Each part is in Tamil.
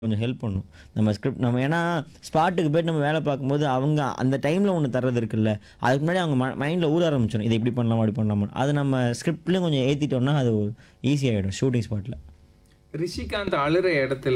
கொஞ்சம் ஹெல்ப் பண்ணும் நம்ம ஸ்கிரிப்ட் நம்ம ஏன்னா ஸ்பாட்டுக்கு போய்ட்டு நம்ம வேலை பார்க்கும்போது அவங்க அந்த டைமில் ஒன்று தர்றது இருக்குல்ல அதுக்கு முன்னாடி அவங்க மைண்டில் ஊற ஆரம்பிச்சிடும் இதை இப்படி பண்ணலாம் அப்படி பண்ணலாமா அது நம்ம ஸ்கிரிப்ட்லேயும் கொஞ்சம் ஏற்றிட்டோம்னா அது ஈஸியாகிடும் ஷூட்டிங் ஸ்பாட்டில் ரிஷிகாந்த் அழுற இடத்துல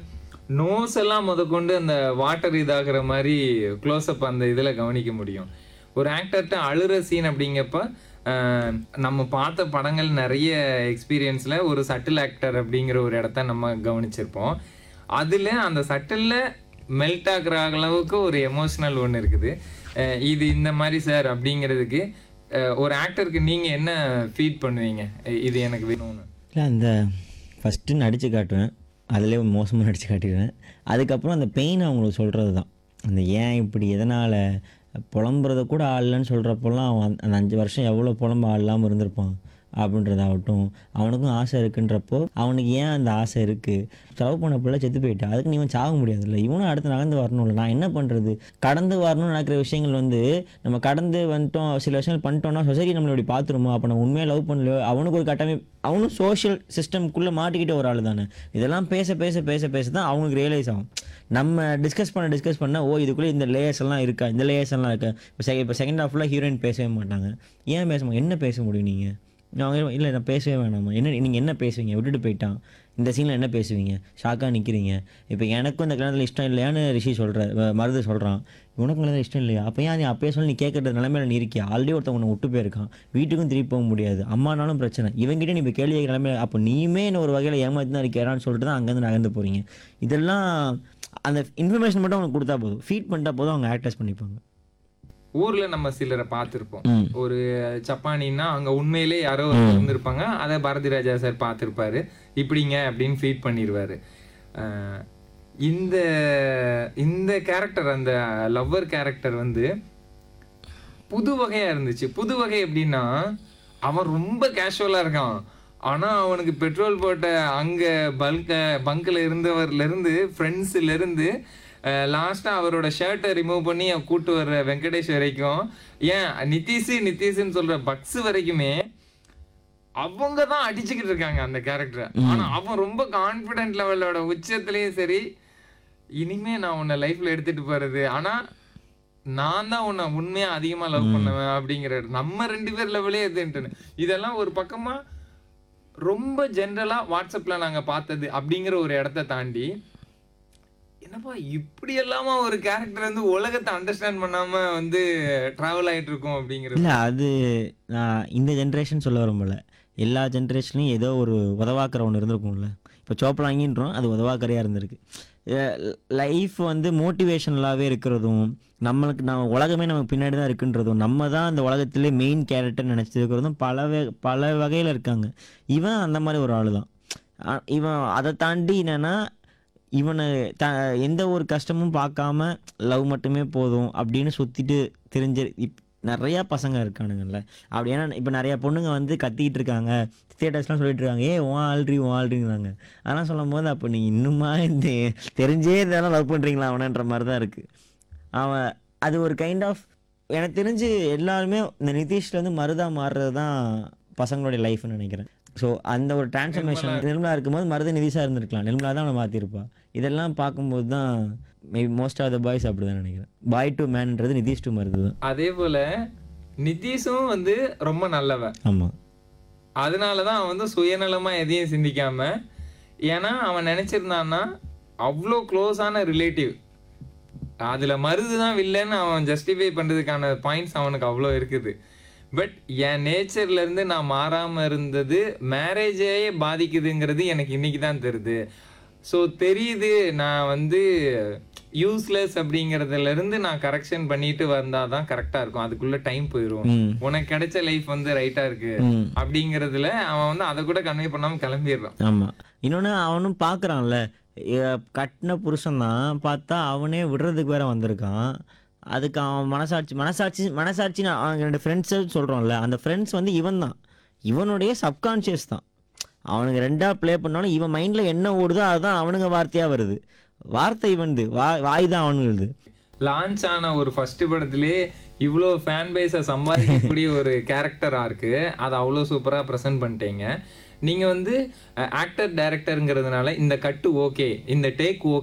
நோஸ் எல்லாம் முதற்கொண்டு அந்த வாட்டர் இதாகிற மாதிரி க்ளோஸ்அப் அந்த இதில் கவனிக்க முடியும் ஒரு ஆக்டர்கிட்ட அழுற சீன் அப்படிங்கப்ப ஆஹ், நம்ம பார்த்த படங்கள் நிறைய எக்ஸ்பீரியன்ஸில் ஒரு சட்டில் ஆக்டர் அப்படிங்கிற ஒரு இடத்த நம்ம கவனிச்சிருப்போம் அதில் அந்த சட்டிலில் மெல்ட் ஆகுற அளவுக்கு ஒரு எமோஷனல் ஒன்று இருக்குது அஹ், இது இந்த மாதிரி சார் அப்படிங்கிறதுக்கு அஹ், ஒரு ஆக்டருக்கு நீங்கள் என்ன ஃபீட் பண்ணுவீங்க இது எனக்கு வேணும்னு இல்லை அந்த ஃபஸ்ட்டு நடித்து காட்டுவேன் அதிலே மோசமாக நடித்து காட்டிடுவேன் அதுக்கப்புறம் அந்த பெயின் அவங்களுக்கு சொல்கிறது தான் அந்த ஏன் இப்படி எதனால் புலம்புறத கூட ஆடலன்னு சொல்கிறப்போலாம் அவன் அந்த- அந்த அஞ்சு வருஷம் எவ்வளோ புலம்ப ஆடலாமல் இருந்திருப்பான் அப்படின்றதாகட்டும் அவனுக்கும் ஆசை இருக்குன்றப்போ அவனுக்கு ஏன் அந்த ஆசை இருக்குது செலவு பண்ண பிள்ளை செத்து போயிட்டா அதுக்கு நீ இவன் சாக முடியாதுல்ல இவனும் அடுத்து நடந்து வரணும்ல நான் என்ன பண்ணுறது கடந்து வரணும்னு நடக்கிற விஷயங்கள் வந்து நம்ம கடந்து வந்துட்டோம் சில விஷயங்கள் பண்ணிட்டோம்னா சொசைட்டி நம்மளை இப்படி பார்த்துருமோ அப்போ நம்ம உண்மையாக லவ் பண்ணலையோ அவனுக்கு ஒரு கட்டமை அவனும் சோஷியல் சிஸ்டம்குள்ளே மாட்டிக்கிட்ட ஒரு ஆள் தானே இதெல்லாம் பேச பேச பேச பேச தான் அவங்களுக்கு ரியலைஸ் ஆகும் நம்ம டிஸ்கஸ் பண்ண டிஸ்கஸ் பண்ண ஓ இதுக்குள்ளே இந்த லேயர்ஸ் எல்லாம் இருக்கா இந்த லேயர்ஸ் எல்லாம் இருக்கா இப்போ செகண்ட் இப்போ செகண்ட் ஹாஃபில் ஹீரோயின் பேசவே மாட்டாங்க ஏன் பேச மாட்டாங்க என்ன பேச முடியும் நீங்கள் நான் இல்லை நான் பேசவே வேணாமா என்ன நீங்கள் என்ன பேசுவீங்க விட்டுட்டு போயிட்டான் இந்த சீனில் என்ன பேசுவீங்க ஷாக்காக நிற்கிறீங்க இப்போ எனக்கும் இந்த கல்யாணத்தில் இஷ்டம் இல்லையான்னு ரிஷி சொல்கிற மருது சொல்கிறான் உனக்கும் கல்யாணம் இஷ்டம் இல்லையா அப்போ ஏன் நீ அப்பயே சொல்லி நீ கேட்குற நிலைமையில நீ இருக்கியா ஆல்ரெடி ஒருத்தன் உன்னை விட்டு போயிருக்கான் வீட்டுக்கும் திருப்பி போக முடியாது அம்மானாலும் பிரச்சனை இவங்கிட்ட நீ இப்போ கேள்வி கேட்குற நிலைமையில அப்போ நீயுமே என்ன ஒரு வகையில் ஏமாத்தி தான் இருக்கிறான்னு சொல்லிட்டு தான் அங்கேருந்து நகர்ந்து போகிறீங்க இதெல்லாம் அந்த இன்ஃபர்மேஷன் மட்டும் அவனுக்கு கொடுத்தா போதும் ஃபீட் பண்ணிட்டா போதும் அவங்க ஆக்டர்ஸ் பண்ணிப்பாங்க ஊர்ல நம்ம சிலரை பார்த்துருப்போம் ம். ஒரு சப்பானின்னா அங்க உண்மையிலே யாரோ ஒருத்தர் இருந்திருப்பாங்க அதை பாரதி ராஜா சார் பார்த்துருப்பாரு இப்படிங்க அப்படின்னு ஃபீட் பண்ணிடுவாரு அஹ் இந்த இந்த கேரக்டர் அந்த லவ்வர் கேரக்டர் வந்து புது வகையா இருந்துச்சு புது வகை எப்படின்னா அவன் ரொம்ப கேஷுவலா இருக்கான் ஆனா அவனுக்கு பெட்ரோல் போட்ட அங்க பல்க பங்க்ல இருந்தவர்ல இருந்து ஃப்ரெண்ட்ஸ்ல இருந்து லாஸ்டா அவரோட ஷர்ட்டை ரிமூவ் பண்ணி அவன் கூட்டு வர்ற வெங்கடேஷ் வரைக்கும் ஏன் நிதிஷ் நிதிஷ்னு சொல்ற பக்ஸ் வரைக்குமே அவங்க தான் அடிச்சுக்கிட்டு இருக்காங்க அந்த கேரக்டரை ஆனா அவன் ரொம்ப கான்பிடன்ட் லெவலோட உச்சத்துலயும் சரி இனிமே நான் உன்னை லைஃப்ல எடுத்துட்டு போறது ஆனா நான் தான் உன்னை உண்மையா அதிகமா லவ் பண்ணுவேன் அப்படிங்கிற நம்ம ரெண்டு பேர் லெவலே எதுன்ட்டுன்னு இதெல்லாம் ஒரு பக்கமா ரொம்ப ஜென்ரலா வாட்ஸ்அப்ல நாங்க பார்த்தது அப்படிங்கிற ஒரு இடத்த தாண்டி என்னப்பா இப்படி எல்லாமா ஒரு கேரக்டர் வந்து உலகத்தை அண்டர்ஸ்டாண்ட் பண்ணாம வந்து டிராவல் ஆயிட்டு இருக்கோம் அப்படிங்கிறது இல்லை அது நான் இந்த ஜென்ரேஷன் சொல்ல விரும்பல எல்லா ஜென்ரேஷன்லையும் ஏதோ ஒரு உதவாக்கிற ஒன்று இருந்திருக்கும்ல இப்போ சோப்பலாங்கின்றோம் அது உதவாக்கரையாக இருந்திருக்கு லைஃப் வந்து மோட்டிவேஷனலாகவே இருக்கிறதும் நம்மளுக்கு நம்ம உலகமே நமக்கு பின்னாடி தான் இருக்குன்றதும் நம்ம தான் அந்த உலகத்திலே மெயின் கேரக்டர் நினச்சிருக்கிறதும் பல வகை பல வகையில் இருக்காங்க இவன் அந்த மாதிரி ஒரு ஆள் தான் ஆ- இவன் அதை தாண்டி என்னென்னா இவனை த எந்த ஒரு கஷ்டமும் பார்க்காம லவ் மட்டுமே போதும் அப்படின்னு சுற்றிட்டு தெரிஞ்ச இப் நிறையா பசங்க இருக்கானுங்கல்ல அப்படி ஏன்னா இப்போ நிறையா பொண்ணுங்க வந்து கத்திக்கிட்டு இருக்காங்க தியேட்டர்ஸ்லாம் சொல்லிட்டு இருக்காங்க ஏ உன் ஆல்ரி உன் ஆல்ரிங்கிறாங்க அதெல்லாம் சொல்லும் போது அப்போ நீங்கள் இன்னுமா இந்த தெரிஞ்சே இதெல்லாம் லவ் பண்ணுறீங்களா அவனன்ற மாதிரி தான் இருக்குது அவன் அது ஒரு கைண்ட் ஆஃப் எனக்கு தெரிஞ்சு எல்லாருமே இந்த நிதிஷ்லேருந்து மருதா மாறுறது தான் பசங்களுடைய லைஃப்னு நினைக்கிறேன் ஸோ அந்த ஒரு டிரான்ஸ்ஃபர்மேஷன் நிர்மலா இருக்கும்போது மருத நிதிஷாக இருந்திருக்கலாம் நிர்மலா தான் அவனை மாற்றிருப்பா இதெல்லாம் பார்க்கும்போது தான் maybe most of the boys அப்படி தான் நினைக்கிறேன் பாய் டு மேன்ன்றது நிதிஷ் டு மருது தான் அதே போல நிதிஷும் வந்து ரொம்ப நல்லவன் ஆமாம் அதனாலதான் அவன் வந்து சுயநலமா எதையும் சிந்திக்காம ஏன்னா அவன் நினைச்சிருந்தான்னா அவ்வளோ க்ளோஸான ரிலேட்டிவ் அதுல மருது தான் வில்லன்னு அவன் ஜஸ்டிஃபை பண்றதுக்கான பாயிண்ட்ஸ் அவனுக்கு அவ்வளோ இருக்குது பட் என் நேச்சர்ல இருந்து நான் மாறாம இருந்தது மேரேஜே பாதிக்குதுங்கிறது எனக்கு இன்னைக்கு தான் தெரியுது ஸோ தெரியுது நான் வந்து யூஸ்லெஸ் அப்படிங்கறதுல இருந்து நான் கரெக்ஷன் பண்ணிட்டு வந்தாதான் கரெக்டா இருக்கும் அதுக்குள்ள டைம் போயிடும் ம் உனக்கு கிடைச்ச லைஃப் வந்து ரைட்டா இருக்கு ம் அப்படிங்கறதுல அவன் வந்து அதை கூட கன்வே பண்ணாம கிளம்பிடுறான் ஆமாம் இன்னொன்று அவனும் பார்க்குறான்ல கட்டின புருஷன் தான் பார்த்தா அவனே விடுறதுக்கு வேற வந்திருக்கான் அதுக்கு அவன் மனசாட்சி மனசாட்சி மனசாட்சின்னு அவன் ரெண்டு ஃப்ரெண்ட்ஸு சொல்கிறோம்ல அந்த ஃப்ரெண்ட்ஸ் வந்து இவன் தான் இவனுடைய சப்கான்ஷியஸ் தான் அவனுக்கு ரெண்டாக ப்ளே பண்ணாலும் இவன் மைண்டில் என்ன ஓடுதோ அதுதான் அவனுங்க வார்த்தையாக வருது வார்த்தை இவனுது வா வாய் தான் அவனுது லான்ச் ஆன ஒரு ஃபர்ஸ்ட் படத்திலே இவ்வளோ ஃபேன் பேஸை சம்பாதிக்கக்கூடிய ஒரு கேரக்டரா இருக்கு அதை அவ்வளோ சூப்பரா ப்ரெசென்ட் பண்ணிட்டீங்க நீங்க வந்து ஆக்டர் டைரக்டருங்கிறதுனால இந்த கட்டு ஓகே இந்த டேக் ஓகே